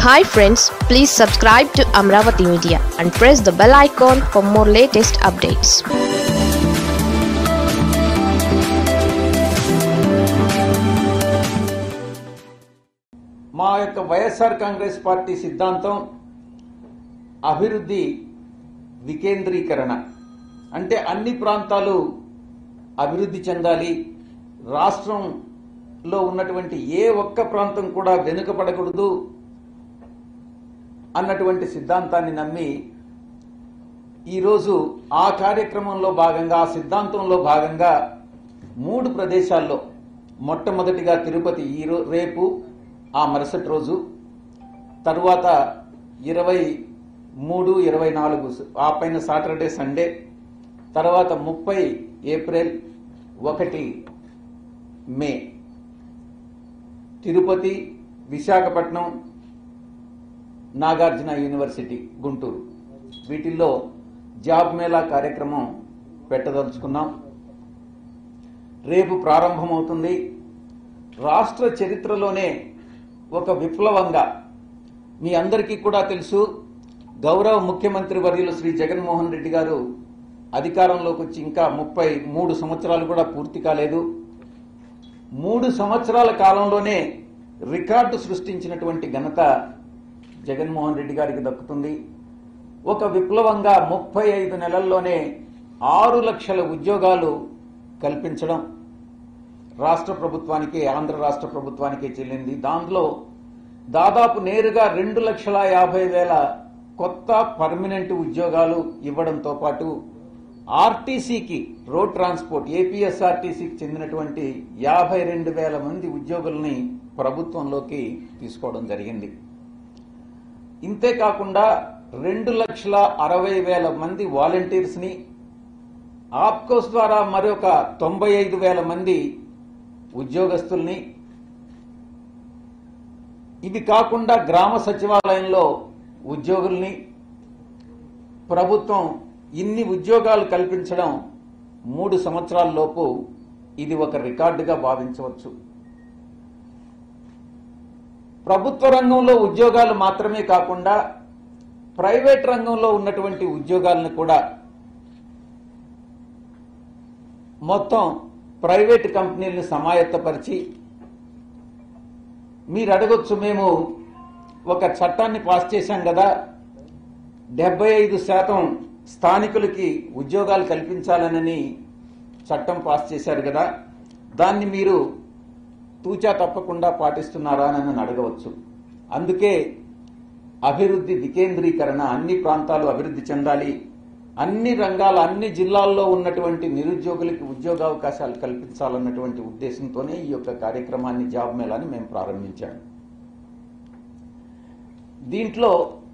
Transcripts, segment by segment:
hi friends please subscribe to Amaravati media and press the bell icon for more latest updates మా యొక్క YSR Congress party సిద్ధాంతం అభివృద్ధి వికేంద్రీకరణ అంటే అన్ని ప్రాంతాలు అభివృద్ధి చెందాలి రాష్ట్రంలో ఉన్నటువంటి ఏ ఒక్క ప్రాంతం కూడా వెనుకబడకూడదు అన్నటువంటి సిద్ధాంతాన్ని నమ్మి ఈరోజు ఆ కార్యక్రమంలో భాగంగా ఆ సిద్ధాంతంలో భాగంగా మూడు ప్రదేశాల్లో మొట్టమొదటిగా తిరుపతి ఈ రో- రేపు ఆ మరుసటి రోజు తరువాత ఇరవై మూడు ఇరవై నాలుగు ఆ పైన సాటర్డే సండే తర్వాత ముప్పై ఏప్రిల్ ఒకటి మే తిరుపతి విశాఖపట్నం నాగార్జున యూనివర్సిటీ గుంటూరు వీటిల్లో జాబ్ మేళా కార్యక్రమం పెట్టదలుచుకున్నాం రేపు ప్రారంభమవుతుంది రాష్ట్ర చరిత్రలోనే ఒక విప్లవంగా మీ అందరికీ కూడా తెలుసు గౌరవ ముఖ్యమంత్రి వర్యులు శ్రీ జగన్మోహన్ రెడ్డి గారు అధికారంలోకి వచ్చి ఇంకా ముప్పై మూడు సంవత్సరాలు కూడా పూర్తి కాలేదు మూడు సంవత్సరాల కాలంలోనే రికార్డు సృష్టించినటువంటి ఘనత జగన్మోహన్ రెడ్డి గారికి దక్కుతుంది ఒక విప్లవంగా ముప్పై ఐదు నెలల్లోనే ఆరు లక్షల ఉద్యోగాలు కల్పించడం రాష్ట్ర ప్రభుత్వానికి ఆంధ్ర రాష్ట్ర ప్రభుత్వానికి చెల్లింది దాంట్లో దాదాపు నేరుగా రెండు లక్షల యాభై వేల కొత్త పర్మనెంట్ ఉద్యోగాలు ఇవ్వడంతో పాటు ఆర్టీసీకి రోడ్ ట్రాన్స్పోర్ట్ ఏపీఎస్ఆర్టీసీకి చెందినటువంటి యాభై రెండు వేల మంది ఉద్యోగుల్ని ప్రభుత్వంలోకి తీసుకోవడం జరిగింది ఇంతే కాకుండా రెండు లక్షల అరవై వేల మంది వాలంటీర్స్ ని ఆప్కోస్ ద్వారా మరొక తొంభై ఐదు వేల మంది ఉద్యోగస్తుల్ని ఇవి కాకుండా గ్రామ సచివాలయంలో ఉద్యోగుల్ని ప్రభుత్వం ఇన్ని ఉద్యోగాలు కల్పించడం మూడు సంవత్సరాల లోపు ఇది ఒక రికార్డుగా భావించవచ్చు ప్రభుత్వ రంగంలో ఉద్యోగాలు మాత్రమే కాకుండా ప్రైవేట్ రంగంలో ఉన్నటువంటి ఉద్యోగాలను కూడా మొత్తం ప్రైవేట్ కంపెనీలను సమాయత్తపరిచి మీరు అడగొచ్చు మేము ఒక చట్టాన్ని పాస్ చేశాం కదా డెబ్బై ఐదు శాతం స్థానికులకి ఉద్యోగాలు కల్పించాలనని చట్టం పాస్ చేశారు కదా దాన్ని మీరు తూచా తప్పకుండా పాటిస్తున్నారా అని నన్ను అడగవచ్చు అందుకే అభివృద్ధి వికేంద్రీకరణ అన్ని ప్రాంతాలు అభివృద్ధి చెందాలి అన్ని రంగాల అన్ని జిల్లాల్లో ఉన్నటువంటి నిరుద్యోగులకి ఉద్యోగావకాశాలు కల్పించాలన్నటువంటి ఉద్దేశంతోనే ఈ యొక్క కార్యక్రమాన్ని జాబ్ మేళాని మేము ప్రారంభించాము దీంట్లో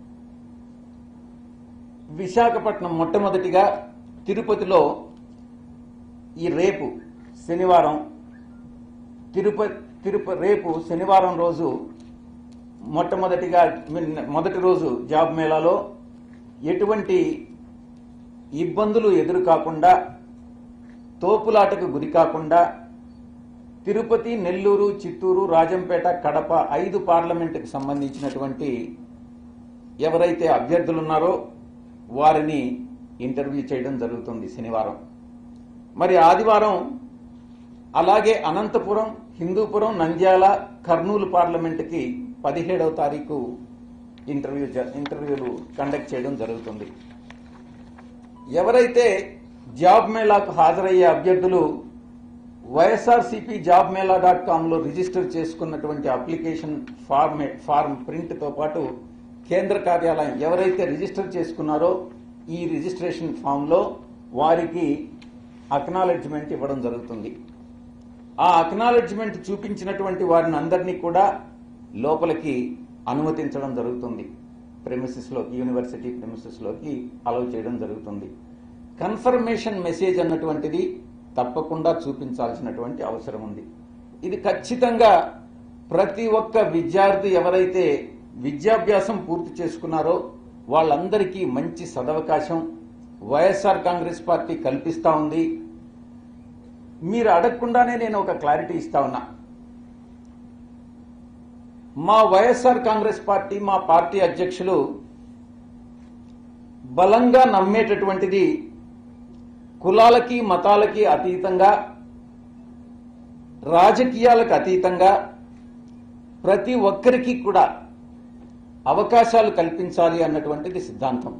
విశాఖపట్నం మొట్టమొదటిగా తిరుపతిలో ఈ రేపు శనివారం తిరుపతి తిరుప రేపు శనివారం రోజు మొట్టమొదటిగా మిన్- మొదటి రోజు జాబ్ మేళాలో ఎటువంటి ఇబ్బందులు ఎదురు కాకుండా తోపులాటకు గురి కాకుండా తిరుపతి నెల్లూరు చిత్తూరు రాజంపేట కడప ఐదు పార్లమెంటుకు సంబంధించినటువంటి ఎవరైతే అభ్యర్థులు ఉన్నారో వారిని ఇంటర్వ్యూ చేయడం జరుగుతుంది శనివారం మరి ఆదివారం అలాగే అనంతపురం హిందూపురం నంద్యాల కర్నూలు పార్లమెంటుకి పదిహేడవ తారీఖు ఇంటర్వ్యూ జ- ఇంటర్వ్యూలు కండక్ట్ చేయడం జరుగుతుంది ఎవరైతే జాబ్ మేళాకు హాజరయ్యే అభ్యర్థులు వైఎస్ఆర్సీపీ జాబ్ మేళా డాట్ కామ్లో రిజిస్టర్ చేసుకున్నటువంటి అప్లికేషన్ ఫార్మ్ ఫార్మ్ ప్రింట్తో పాటు కేంద్ర కార్యాలయం ఎవరైతే రిజిస్టర్ చేసుకున్నారో ఈ రిజిస్ట్రేషన్ ఫామ్లో వారికి అక్నాలెడ్జ్మెంట్ ఇవ్వడం జరుగుతుంది ఆ అక్నాలెడ్జ్మెంట్ చూపించినటువంటి వారిని అందరినీ కూడా లోపలికి అనుమతించడం జరుగుతుంది ప్రెమిసెస్లోకి యూనివర్సిటీ ప్రెమిసెస్లోకి అలౌ చేయడం జరుగుతుంది కన్ఫర్మేషన్ మెసేజ్ అన్నటువంటిది తప్పకుండా చూపించాల్సినటువంటి అవసరం ఉంది ఇది ఖచ్చితంగా ప్రతి ఒక్క విద్యార్థి ఎవరైతే విద్యాభ్యాసం పూర్తి చేసుకున్నారో వాళ్ళందరికీ మంచి సదవకాశం వైఎస్ఆర్ కాంగ్రెస్ పార్టీ కల్పిస్తా ఉంది మీరు అడగకుండానే నేను ఒక క్లారిటీ ఇస్తా ఉన్నా మా వైఎస్ఆర్ కాంగ్రెస్ పార్టీ మా పార్టీ అధ్యక్షులు బలంగా నమ్మేటటువంటిది కులాలకి మతాలకి అతీతంగా రాజకీయాలకు అతీతంగా ప్రతి ఒక్కరికి కూడా అవకాశాలు కల్పించాలి అన్నటువంటిది సిద్ధాంతం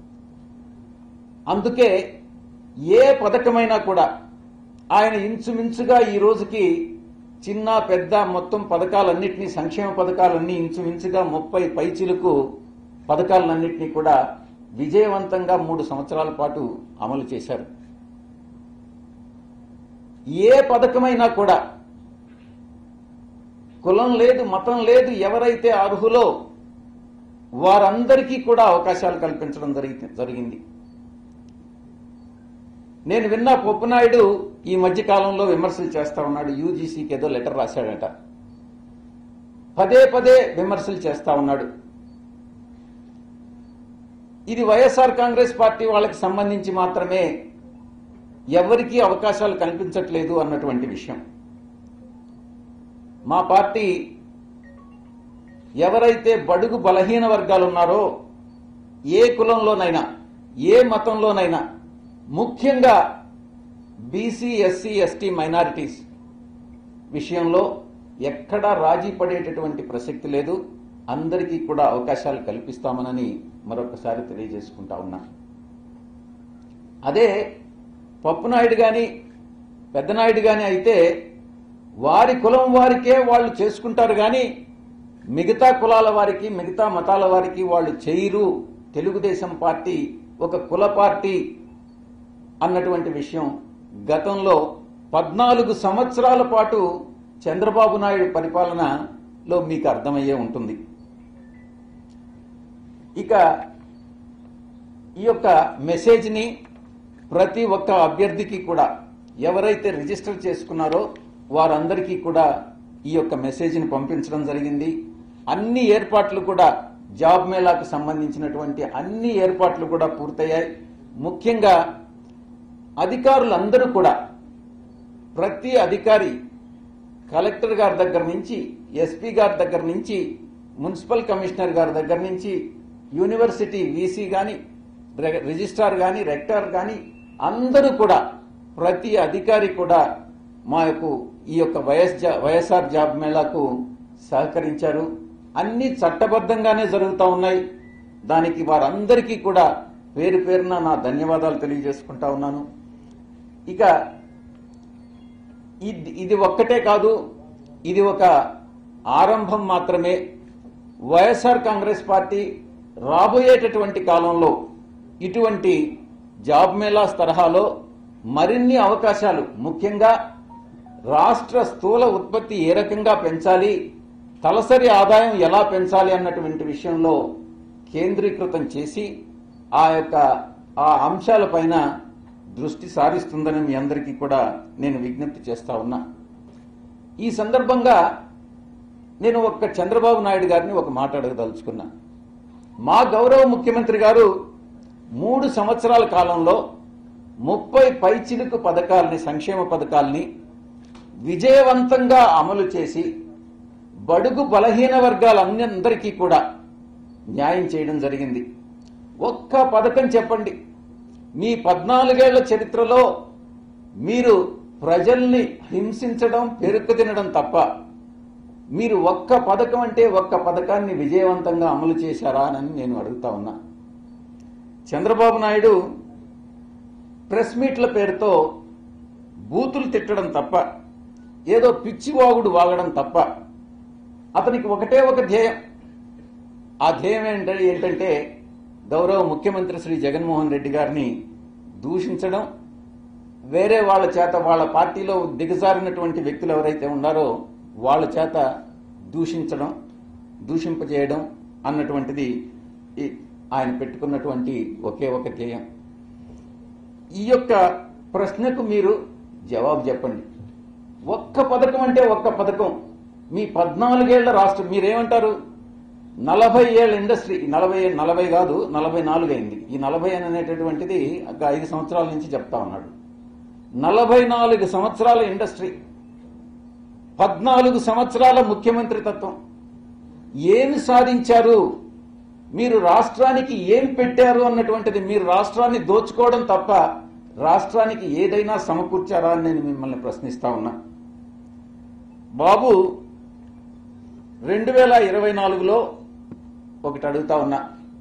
అందుకే ఏ పథకమైనా కూడా ఆయన ఇంచుమించుగా ఈ రోజుకి చిన్న పెద్ద మొత్తం పథకాలన్నింటినీ సంక్షేమ పథకాలన్నీ ఇంచుమించుగా ముప్పై పైచిలకు పథకాలన్నింటినీ కూడా విజయవంతంగా మూడు సంవత్సరాల పాటు అమలు చేశారు ఏ పథకమైనా కూడా కులం లేదు మతం లేదు ఎవరైతే అర్హులో వారందరికీ కూడా అవకాశాలు కల్పించడం జరిగి జరిగింది నేను విన్న పొప్పునాయుడు ఈ మధ్య కాలంలో విమర్శలు చేస్తా ఉన్నాడు యూజీసీకి ఏదో లెటర్ రాశాడట పదే పదే విమర్శలు చేస్తా ఉన్నాడు ఇది వైఎస్ఆర్ కాంగ్రెస్ పార్టీ వాళ్ళకి సంబంధించి మాత్రమే ఎవరికీ అవకాశాలు కల్పించట్లేదు అన్నటువంటి విషయం మా పార్టీ ఎవరైతే బడుగు బలహీన వర్గాలు ఉన్నారో ఏ కులంలోనైనా ఏ మతంలోనైనా ముఖ్యంగా బీసీ ఎస్సీ ఎస్టీ మైనారిటీస్ విషయంలో ఎక్కడా రాజీ పడేటటువంటి ప్రసక్తి లేదు అందరికీ కూడా అవకాశాలు కల్పిస్తామనని మరొకసారి తెలియజేసుకుంటా ఉన్నా అదే పప్పునాయుడు కానీ పెద్దనాయుడు కానీ అయితే వారి కులం వారికే వాళ్ళు చేసుకుంటారు కానీ మిగతా కులాల వారికి మిగతా మతాల వారికి వాళ్ళు చేయరు తెలుగుదేశం పార్టీ ఒక కుల పార్టీ అన్నటువంటి విషయం గతంలో పద్నాలుగు సంవత్సరాల పాటు చంద్రబాబు నాయుడు పరిపాలనలో మీకు అర్థమయ్యే ఉంటుంది ఇక ఈ యొక్క మెసేజ్ని ప్రతి ఒక్క అభ్యర్థికి కూడా ఎవరైతే రిజిస్టర్ చేసుకున్నారో వారందరికీ కూడా ఈ యొక్క మెసేజ్ని పంపించడం జరిగింది అన్ని ఏర్పాట్లు కూడా జాబ్ మేళాకు సంబంధించినటువంటి అన్ని ఏర్పాట్లు కూడా పూర్తయ్యాయి ముఖ్యంగా అధికారులందరూ కూడా ప్రతి అధికారి కలెక్టర్ గారి దగ్గర నుంచి ఎస్పీ గారి దగ్గర నుంచి మున్సిపల్ కమిషనర్ గారి దగ్గర నుంచి యూనివర్సిటీ వీసీ కానీ రిజిస్ట్రార్ కానీ రెక్టార్ కానీ అందరూ కూడా ప్రతి అధికారి కూడా మా యొక్క ఈ యొక్క వైఎస్ జా- వైఎస్ఆర్ జాబ్ మేళాకు సహకరించారు అన్ని చట్టబద్ధంగానే జరుగుతూ ఉన్నాయి దానికి వారందరికీ కూడా పేరు పేరున నా ధన్యవాదాలు తెలియజేసుకుంటా ఉన్నాను ఇక ఇది ఇది ఒక్కటే కాదు ఇది ఒక ఆరంభం మాత్రమే వైఎస్ఆర్ కాంగ్రెస్ పార్టీ రాబోయేటటువంటి కాలంలో ఇటువంటి జాబ్ మేళాస్ తరహాలో మరిన్ని అవకాశాలు ముఖ్యంగా రాష్ట్ర స్థూల ఉత్పత్తి ఏ రకంగా పెంచాలి తలసరి ఆదాయం ఎలా పెంచాలి అన్నటువంటి విషయంలో కేంద్రీకృతం చేసి ఆ యొక్క ఆ అంశాలపైన దృష్టి సారిస్తుందని మీ అందరికీ కూడా నేను విజ్ఞప్తి చేస్తా ఉన్నా ఈ సందర్భంగా నేను ఒక్క చంద్రబాబు నాయుడు గారిని ఒక మాట అడగదలుచుకున్నా మా గౌరవ ముఖ్యమంత్రి గారు మూడు సంవత్సరాల కాలంలో ముప్పై పైచిలుకు పథకాలని సంక్షేమ పథకాల్ని విజయవంతంగా అమలు చేసి బడుగు బలహీన వర్గాలందరికీ కూడా న్యాయం చేయడం జరిగింది ఒక్క పథకం చెప్పండి మీ పద్నాలుగేళ్ల చరిత్రలో మీరు ప్రజల్ని హింసించడం పెరుకు తినడం తప్ప మీరు ఒక్క పథకం అంటే ఒక్క పథకాన్ని విజయవంతంగా అమలు చేశారా అని నేను అడుగుతా ఉన్నా చంద్రబాబు నాయుడు ప్రెస్ మీట్ల పేరుతో బూతులు తిట్టడం తప్ప ఏదో పిచ్చి వాగుడు వాగడం తప్ప అతనికి ఒకటే ఒక ధ్యేయం ఆ ధ్యేయం ఏంటంటే ఏంటంటే గౌరవ ముఖ్యమంత్రి శ్రీ జగన్మోహన్ రెడ్డి గారిని దూషించడం వేరే వాళ్ళ చేత వాళ్ళ పార్టీలో దిగజారినటువంటి వ్యక్తులు ఎవరైతే ఉన్నారో వాళ్ళ చేత దూషించడం దూషింపజేయడం అన్నటువంటిది ఈ- ఆయన పెట్టుకున్నటువంటి ఒకే ఒక ధ్యేయం ఈ యొక్క ప్రశ్నకు మీరు జవాబు చెప్పండి ఒక్క పథకం అంటే ఒక్క పథకం మీ పద్నాలుగేళ్ల రాష్ట్రం మీరేమంటారు నలభై ఏళ్ళ ఇండస్ట్రీ నలభై నలభై కాదు నలభై నాలుగు అయింది ఈ నలభై అనేటటువంటిది ఒక ఐదు సంవత్సరాల నుంచి చెప్తా ఉన్నాడు నలభై నాలుగు సంవత్సరాల ఇండస్ట్రీ పద్నాలుగు సంవత్సరాల ముఖ్యమంత్రి తత్వం ఏమి సాధించారు మీరు రాష్ట్రానికి ఏం పెట్టారు అన్నటువంటిది మీరు రాష్ట్రాన్ని దోచుకోవడం తప్ప రాష్ట్రానికి ఏదైనా సమకూర్చారా అని నేను మిమ్మల్ని ప్రశ్నిస్తా ఉన్నా బాబు రెండు వేల ఇరవై నాలుగులో ఒకటి అడుగుతా ఉన్నా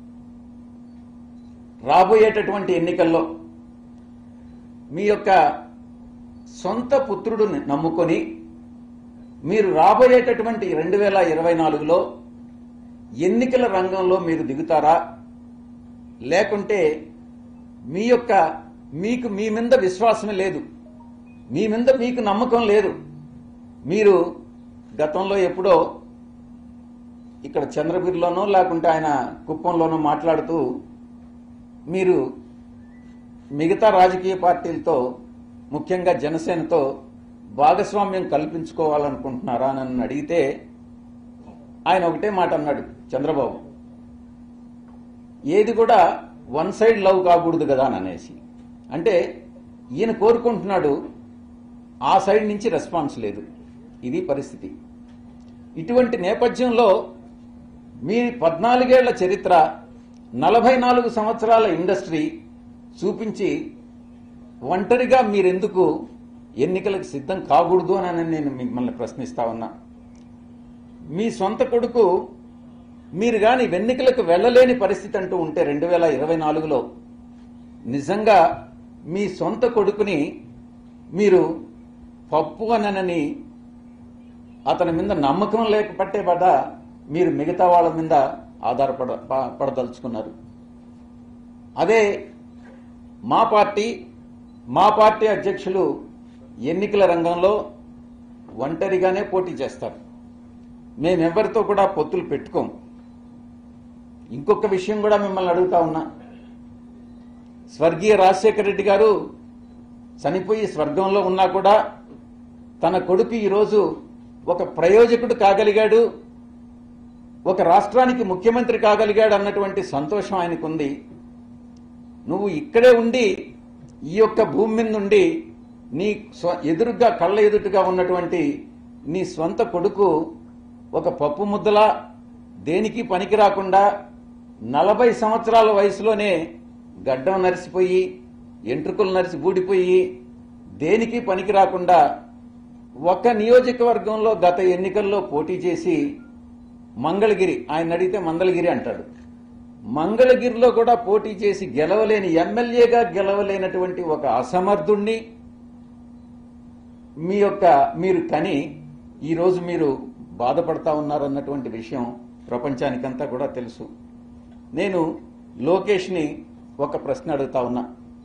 రాబోయేటటువంటి ఎన్నికల్లో మీ యొక్క సొంత పుత్రుడిని నమ్ముకొని మీరు రాబోయేటటువంటి రెండు వేల ఇరవై నాలుగులో ఎన్నికల రంగంలో మీరు దిగుతారా లేకుంటే మీ యొక్క మీకు మీ మీద విశ్వాసమే లేదు మీ మీద మీకు నమ్మకం లేదు మీరు గతంలో ఎప్పుడో ఇక్కడ చంద్రగిరిలోనో లేకుంటే ఆయన కుప్పంలోనో మాట్లాడుతూ మీరు మిగతా రాజకీయ పార్టీలతో ముఖ్యంగా జనసేనతో భాగస్వామ్యం కల్పించుకోవాలనుకుంటున్నారా అని నన్ను అడిగితే ఆయన ఒకటే మాట అన్నాడు చంద్రబాబు ఏది కూడా వన్ సైడ్ లవ్ కాకూడదు కదా అని అనేసి అంటే ఈయన కోరుకుంటున్నాడు ఆ సైడ్ నుంచి రెస్పాన్స్ లేదు ఇది పరిస్థితి ఇటువంటి నేపథ్యంలో మీ పద్నాలుగేళ్ల చరిత్ర నలభై నాలుగు సంవత్సరాల ఇండస్ట్రీ చూపించి ఒంటరిగా మీరెందుకు ఎన్నికలకు సిద్ధం కాకూడదు అని నేను మిమ్మల్ని ప్రశ్నిస్తా ఉన్నా మీ సొంత కొడుకు మీరు గాని ఎన్నికలకు వెళ్ళలేని పరిస్థితి అంటూ ఉంటే రెండు వేల ఇరవై నాలుగులో నిజంగా మీ సొంత కొడుకుని మీరు పప్పు అనని అతని మీద నమ్మకం లేకపోతే పడ్డ మీరు మిగతా వాళ్ళ మీద ఆధారపడ ప- పడదలుచుకున్నారు అదే మా పార్టీ మా పార్టీ అధ్యక్షులు ఎన్నికల రంగంలో ఒంటరిగానే పోటీ చేస్తారు మేమెవరితో కూడా పొత్తులు పెట్టుకోం ఇంకొక విషయం కూడా మిమ్మల్ని అడుగుతా ఉన్నా స్వర్గీయ రాజశేఖర రెడ్డి గారు చనిపోయి స్వర్గంలో ఉన్నా కూడా తన కొడుకు ఈరోజు ఒక ప్రయోజకుడు కాగలిగాడు ఒక రాష్ట్రానికి ముఖ్యమంత్రి కాగలిగాడు అన్నటువంటి సంతోషం ఆయనకుంది నువ్వు ఇక్కడే ఉండి ఈ యొక్క భూమి మీద నుండి నీ స్వ ఎదురుగా కళ్ళ ఎదుటుగా ఉన్నటువంటి నీ స్వంత కొడుకు ఒక పప్పు ముద్దలా దేనికి పనికి రాకుండా నలభై సంవత్సరాల వయసులోనే గడ్డం నరిసిపోయి ఎంట్రుకలు నరిసి బూడిపోయి దేనికి పనికి రాకుండా ఒక నియోజకవర్గంలో గత ఎన్నికల్లో పోటీ చేసి మంగళగిరి ఆయన అడిగితే మంగళగిరి అంటాడు మంగళగిరిలో కూడా పోటీ చేసి గెలవలేని ఎమ్మెల్యేగా గెలవలేనటువంటి ఒక అసమర్థుణ్ణి మీ యొక్క మీరు కని ఈరోజు మీరు బాధపడతా ఉన్నారన్నటువంటి విషయం ప్రపంచానికంతా కూడా తెలుసు నేను లోకేష్ని ఒక ప్రశ్న అడుగుతా ఉన్నా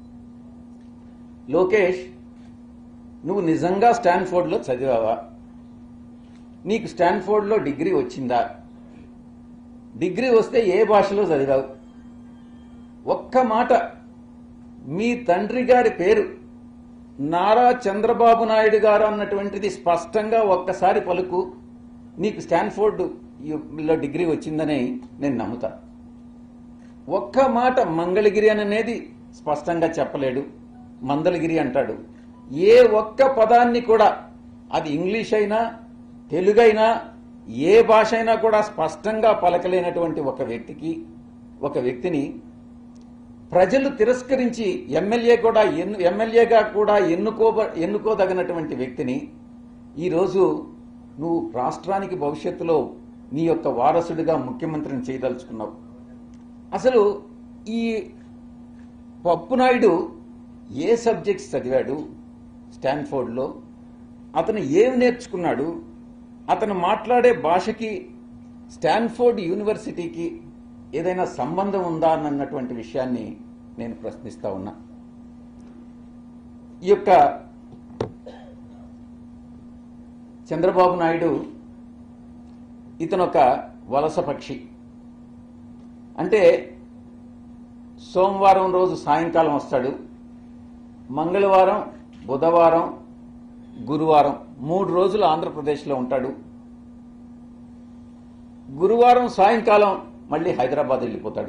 లోకేష్ నువ్వు నిజంగా స్టాన్ఫోర్డ్లో చదివావా నీకు స్టాన్ఫోర్డ్లో డిగ్రీ వచ్చిందా డిగ్రీ వస్తే ఏ భాషలో చదివావు ఒక్క మాట మీ తండ్రి గారి పేరు నారా చంద్రబాబు నాయుడు గారు అన్నటువంటిది స్పష్టంగా ఒక్కసారి పలుకు నీకు స్టాన్ఫోర్డ్ లో డిగ్రీ వచ్చిందని నేను నమ్ముతా ఒక్క మాట మంగళగిరి అనేది స్పష్టంగా చెప్పలేడు మందలగిరి అంటాడు ఏ ఒక్క పదాన్ని కూడా అది ఇంగ్లీష్ అయినా తెలుగైనా ఏ భాష అయినా కూడా స్పష్టంగా పలకలేనటువంటి ఒక వ్యక్తికి ఒక వ్యక్తిని ప్రజలు తిరస్కరించి ఎమ్మెల్యే కూడా ఎన్ను ఎమ్మెల్యేగా కూడా ఎన్నుకో ఎన్నుకోదగినటువంటి వ్యక్తిని ఈరోజు నువ్వు రాష్ట్రానికి భవిష్యత్తులో నీ యొక్క వారసుడిగా ముఖ్యమంత్రిని చేయదలుచుకున్నావు అసలు ఈ పప్పునాయుడు ఏ సబ్జెక్ట్స్ చదివాడు స్టాన్ఫోర్డ్లో అతను ఏమి నేర్చుకున్నాడు అతను మాట్లాడే భాషకి స్టాన్ఫోర్డ్ యూనివర్సిటీకి ఏదైనా సంబంధం ఉందా అన్నటువంటి విషయాన్ని నేను ప్రశ్నిస్తా ఉన్నా ఈ యొక్క చంద్రబాబు నాయుడు ఇతను ఒక వలస పక్షి అంటే సోమవారం రోజు సాయంకాలం వస్తాడు మంగళవారం బుధవారం గురువారం మూడు రోజులు ఆంధ్రప్రదేశ్లో ఉంటాడు గురువారం సాయంకాలం మళ్ళీ హైదరాబాద్ వెళ్ళిపోతాడు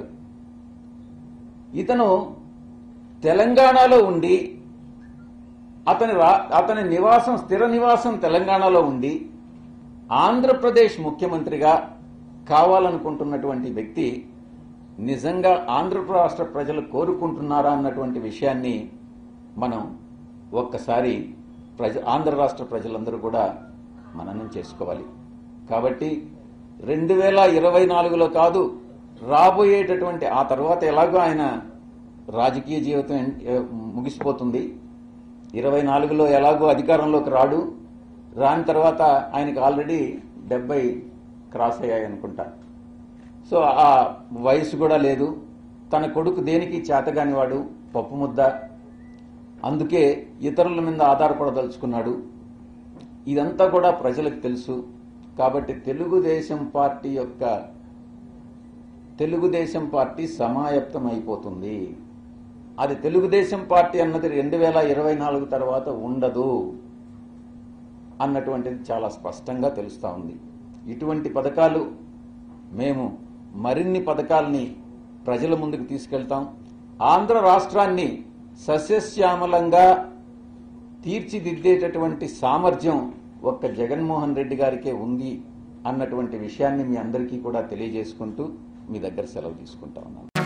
ఇతను తెలంగాణలో ఉండి అతని రా అతని నివాసం స్థిర నివాసం తెలంగాణలో ఉండి ఆంధ్రప్రదేశ్ ముఖ్యమంత్రిగా కావాలనుకుంటున్నటువంటి వ్యక్తి నిజంగా ఆంధ్ర రాష్ట్ర ప్రజలు కోరుకుంటున్నారా అన్నటువంటి విషయాన్ని మనం ఒక్కసారి ప్రజ ఆంధ్ర రాష్ట్ర ప్రజలందరూ కూడా మననం చేసుకోవాలి కాబట్టి రెండు వేల ఇరవై నాలుగులో కాదు రాబోయేటటువంటి ఆ తర్వాత ఎలాగో ఆయన రాజకీయ జీవితం ఎన్- ఏ- ముగిసిపోతుంది ఇరవై నాలుగులో ఎలాగో అధికారంలోకి రాడు రాని తర్వాత ఆయనకు ఆల్రెడీ డెబ్బై క్రాస్ అయ్యాయి అనుకుంటా సో ఆ వయసు కూడా లేదు తన కొడుకు దేనికి చేతగాని వాడు పప్పు ముద్ద అందుకే ఇతరుల మీద ఆధారపడదలుచుకున్నాడు ఇదంతా కూడా ప్రజలకు తెలుసు కాబట్టి తెలుగుదేశం పార్టీ యొక్క తెలుగుదేశం పార్టీ సమాయత్తం అయిపోతుంది అది తెలుగుదేశం పార్టీ అన్నది రెండు వేల ఇరవై నాలుగు తర్వాత ఉండదు అన్నటువంటిది చాలా స్పష్టంగా తెలుస్తా ఉంది ఇటువంటి పథకాలు మేము మరిన్ని పథకాల్ని ప్రజల ముందుకు తీసుకెళ్తాం ఆంధ్ర రాష్ట్రాన్ని సస్యశ్యామలంగా తీర్చిదిద్దేటటువంటి సామర్థ్యం ఒక్క జగన్మోహన్ రెడ్డి గారికే ఉంది అన్నటువంటి విషయాన్ని మీ అందరికీ కూడా తెలియజేసుకుంటూ మీ దగ్గర సెలవు తీసుకుంటా ఉన్నాను